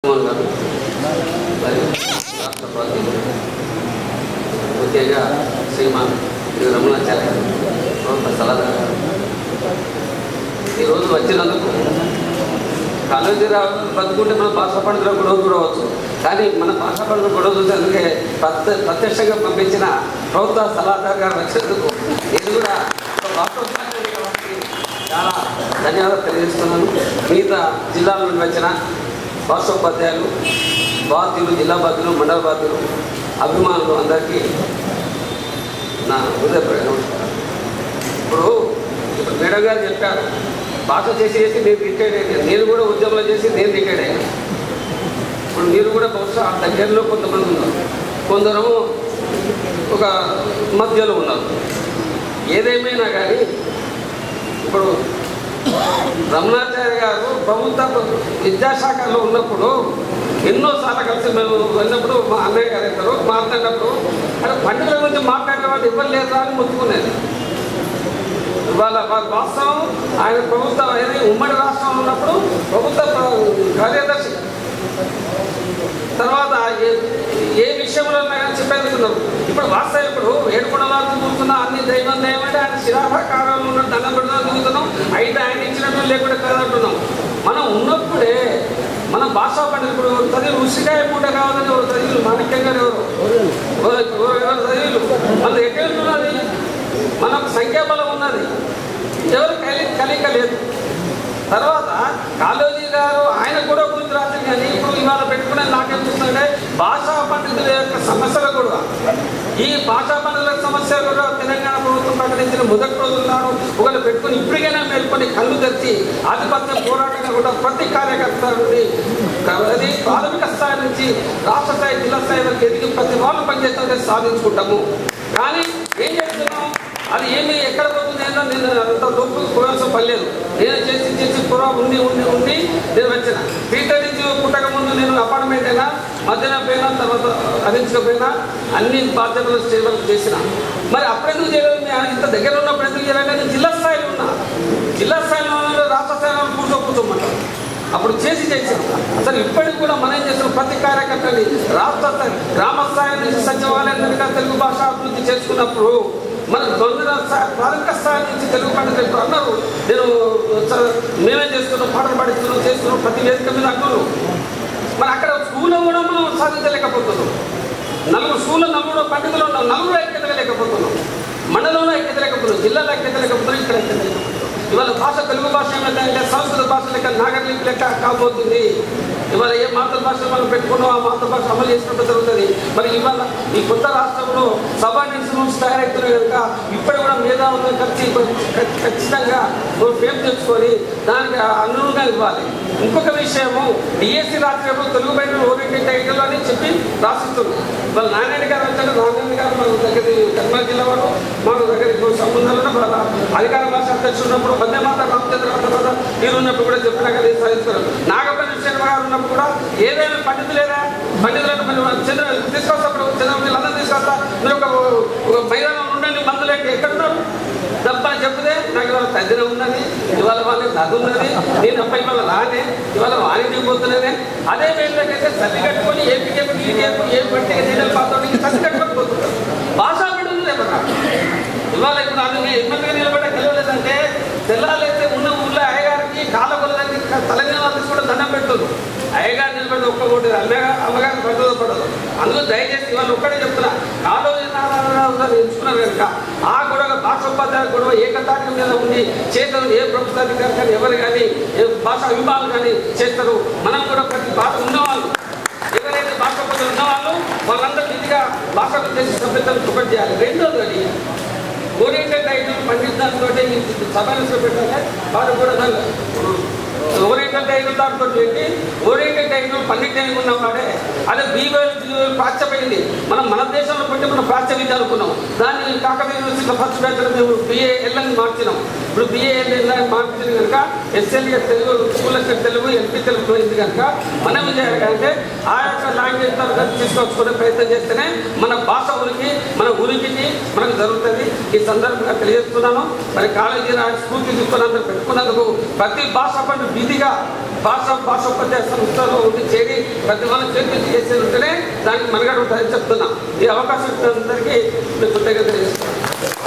మోహన్ గారు మరియు రాష్ట్ర ప్రతినిధులు ముఖ్యంగా శ్రీమాన్ శ్రీ రమణాచార్య గారు ప్రభుత్వ సలహా గారు ఈరోజు వచ్చినందుకు కాలేజీ బతుకుంటే మన భాష పండితులకు గొడవ చూడవచ్చు కానీ మన భాష పండితులు గొడవ చూసేందుకే ప్రత్య ప్రత్యక్షంగా పంపించిన ప్రభుత్వ సలహాదారు గారు వచ్చినందుకు ఇది కూడా ఒక వాస్తవమైనది కాబట్టి చాలా ధన్యవాదాలు తెలియజేస్తున్నాను మిగతా జిల్లాల నుండి వచ్చిన భాషోపాధ్యాయులు బాధ్యులు జిల్లా బాధ్యులు మండల బాధ్యులు అభిమానులు అందరికీ నా హృదయపూర్వక నమస్కారం ఇప్పుడు ఇప్పుడు మేడం గారు చెప్పారు భాష చేసి చేసి నేను రిటైర్డ్ అయ్యాను నేను కూడా ఉద్యమంలో చేసి నేను రిటైర్డ్ అయ్యాను ఇప్పుడు మీరు కూడా బహుశా ఆ దగ్గరలో కొంతమంది ఉన్నారు కొందరు ఒక మధ్యలో ఉన్నారు ఏదేమైనా కానీ ఇప్పుడు రమణాచార్య గారు ప్రభుత్వ విద్యాశాఖలో ఉన్నప్పుడు ఎన్నోసార్లు కలిసి మేము వెళ్ళినప్పుడు మా అన్నయ్య గారు ఇద్దరు మాట్లాడినప్పుడు అక్కడ పండుగల గురించి మాట్లాడే వాళ్ళు ఇవ్వలేదా అని ముట్టుకునేది ఇవాళ వారి వాస్తవం ఆయన ప్రభుత్వం ఏది ఉమ్మడి రాష్ట్రం ఉన్నప్పుడు ప్రభుత్వ ప్ర- కార్యదర్శి తర్వాత ఏ ఏ విషయంలో చెప్పేందుకున్నారు ఇప్పుడు వాస్తవం ఇప్పుడు ఏడుకొండలాగా కూర్చున్న అన్ని దైవం దైవమంటే ఆయన శిలాకారంలో ఉన్న దండం పెడుతున్నా దిగుతున్నాం అయితే ఆయన ఇచ్చినట్టు లేకుండా కాదంటున్నాం మనం ఉన్నప్పుడే మన భాషా పండితుడు చదివి ఉసికాయ పూట కావాలని ఎవరు చదివిలు మాణిక్యం గారు ఎవరు ఎవరు- ఎవరు ఎవరు చదివిలు మన ఎక్కడ ఉన్నది మనకు సంఖ్యాబలం ఉన్నది ఎవరు కలి కలిక లేదు తర్వాత కాళోజీ గారు ఆయన కూడా గురించి రాసింది కానీ ఇప్పుడు ఇవాళ పెట్టుకునే నాకేమిస్తుందంటే భాషా పండితుల యొక్క సమస్యలు కూడా ఈ భాషా పండితుల సమస్య కూడా తెలంగాణ ప్రభుత్వం ప్రకటించిన మొదటి రోజుల నాడు ఒకళ్ళు పెట్టుకుని ఇప్పటికైనా మేల్కొని కళ్ళు తెచ్చి ఆధిపత్య పోరాటంగా కూడా ప్రతి కార్యకర్త నుండి అది ప్రాథమిక స్థాయి నుంచి రాష్ట్ర స్థాయి జిల్లా స్థాయి వరకు ఎదిగి ప్రతి వాళ్ళు పనిచేస్తుంటే సాధించుకుంటాము కానీ ఏం చేస్తున్నాం అది ఏమి ఎక్కడ పోతుంది ఏంటో నేను అంత లోపు పోయాల్సిన పర్లేదు నేను చేసి చేసి పురా ఉండి ఉండి ఉండి నేను వచ్చిన పీటర్ నుంచి పుట్టక ముందు నేను అపార్ట్మెంట్ అయినా మధ్యాహ్నం పోయినా తర్వాత అందించకపోయినా అన్ని బాధ్యతలు సేవలు చేసిన మరి అప్పుడెందుకు చేయలేదు నేను ఇంత దగ్గర ఉన్నప్పుడు ఎందుకు చేయాలంటే నేను జిల్లా స్థాయిలో ఉన్నా జిల్లా స్థాయిలో ఉన్న రాష్ట్ర స్థాయిలో కూర్చో కూర్చోమంటారు అప్పుడు చేసి చేసాం అసలు ఇప్పటికి కూడా మనం ఏం చేస్తున్నాం ప్రతి కార్యకర్తని రాష్ట్ర స్థాయి గ్రామ స్థాయి నుంచి సచివాలయం దగ్గర తెలుగు భాష అభివృద్ధి చేసుకున్నప్పుడు మన దొంగ ప్రాథమిక స్థాయి నుంచి తెలుగు పండితులు అన్నారు నేను చ- మేమే చేస్తున్నాం పాటలు పాడిస్తున్నాం చేస్తున్నాం ప్రతి వేదిక మీద అంటున్నాం మరి అక్కడ స్కూల్లో కూడా మనం సాధించలేకపోతున్నాం నలుగురు స్కూల్లో నలుగురు పండితులు ఉన్నాం నలుగురు ఐక్యత లేకపోతున్నాం మండలంలో ఐక్యత లేకపోతున్నాం జిల్లాలో ఐక్యత లేకపోతున్నాం ఇక్కడ ఐక్యత లేకపోతున్నాం ఇవాళ భాష తెలుగు భాష ఏమైందంటే సంస్కృత భాష లెక్క నాగరిక లెక్క కాబోతుంది ఇవాళ ఏ మాతృభాష మనం పెట్టుకున్నాం ఆ మాతృభాష అమలు చేసినట్టు జరుగుతుంది మరి ఇవాళ ఈ కొత్త రాష్ట్రంలో సబార్డినేట్స్ రూల్స్ తయారవుతున్నాయి కనుక ఇప్పుడు కూడా మేధావులను ఖర్చు ఖచ్చితంగా పేరు తెచ్చుకొని దానికి అనుగుణంగా ఇవ్వాలి ఇంకొక విషయము డిఎస్సి రాత్రి తెలుగు బయట ఓరియంటెడ్ టైటిల్ అని చెప్పి రాసిస్తుంది వాళ్ళ నారాయణ గారు వచ్చారు నారాయణ గారు మన దగ్గర కర్నూలు జిల్లా వారు మాకు దగ్గర ఎక్కువ సంబంధాలు ఉన్నాయి. వాళ్ళ అధికార భాష అధ్యక్షుడు ఉన్నప్పుడు వందే మాత రామచంద్ర తర్వాత మీరు ఉన్నప్పుడు కూడా చెప్పినా కదా సాధిస్తారు నాగపల్లి శర్మ గారు ఉన్నప్పుడు కూడా ఏదైనా పండితులేదా పండితులను మరి చంద్ర తీసుకొస్తాప్పుడు చంద్ర వీళ్ళందరూ తీసుకొస్తా మీరు ఒక ఒక మైదానం ఉండండి మందులేంటి ఎక్కడున్నారు తప్పని చెప్తే నాకు ఇవాళ తద్దిన ఉన్నది ఇవాళ వాళ్ళకి నది ఉన్నది నేను తప్ప ఇవాళ రానే ఇవాళ వాణిజ్యం పోతున్నదే అదే వేళ్ళకైతే తల్లి కట్టుకొని ఏ పికేపు ఈ కేపు ఏ పట్టిక నీళ్ళ పాత్రకి తల్లి కట్టుకొని పోతున్నారు భాషా బిడ్డలు లేవరా ఇవాళ ఇప్పుడు అందుకే ఇబ్బందిగా నిలబడే తెలియలేదంటే తెల్లాలైతే ఉన్న ఊళ్ళో అయ్యగారికి కాళ్ళ కొలదానికి తెలంగాణ కూడా దండం పెడుతుంది అయ్యగారు నిలబడి ఒక్క కోటి అమ్మగా అమ్మగారికి పడుతుందో పడదు అందులో దయచేసి ఇవాళ ఒక్కడే చెప్తున్నా కాలోజీ నారాయణరావు గారు ఎంచుకున్నారు కనుక ఆ గొడవ భాషోపాధ్యాయ గొడవ ఏకతాటి మీద ఉండి చేతలు ఏ ప్రభుత్వాధికారి కానీ ఎవరు కానీ ఏ భాష అభిమానులు కానీ చేస్తారు మనం కూడా ప్రతి భాష ఉన్నవాళ్ళు ఎవరైతే భాష పద్ధతులు ఉన్నవాళ్ళు వాళ్ళందరూ విధిగా భాషకు చేసి సభ్యతలు ఒకటి చేయాలి రెండోది అది ఓరియంటెడ్ ఐటమ్ పండించడంతో సభ్యులు పెట్టాలి వారు కూడా దాన్ని ఓరియంటెడ్ ఐటమ్ దాంతో పెట్టి ఓరియంటెడ్ ఐటమ్ పండిట్ ఉన్నవాడే అదే బీవేలు బీవేలు ప్రాచ్యమైంది మనం మన దేశంలో పెట్టి మనం ప్రాచ్య విద్య అనుకున్నాం దాన్ని కాకతీయ యూనివర్సిటీలో ఫస్ట్ బ్యాచ్ మేము బిఏఎల్ అని మార్చినాం ఇప్పుడు బిఏఎల్ అని మార్చింది కనుక SLA Telugu school Telugu LP Telugu అయింది కనుక మనం ఏం చేయాలి అంటే ఆ యొక్క లాంగ్వేజ్ తరగతి తీసుకొచ్చుకునే ప్రయత్నం చేస్తేనే మన భాష ఉనికి మన ఉనికికి మనకు జరుగుతుంది ఈ సందర్భంగా తెలియజేస్తున్నాను మరి కాలేజీ స్ఫూర్తి తీసుకున్నందుకు పెట్టుకున్నందుకు ప్రతి భాష పని విధిగా భాష భాషోపత్యాస సంస్థలో ఉండి చేరి ప్రతి వాళ్ళ చేతులు చేసి ఉంటేనే దానికి మనగడ ఉంటుందని చెప్తున్నా ఈ అవకాశం ఇచ్చినందరికీ మీకు కృతజ్ఞత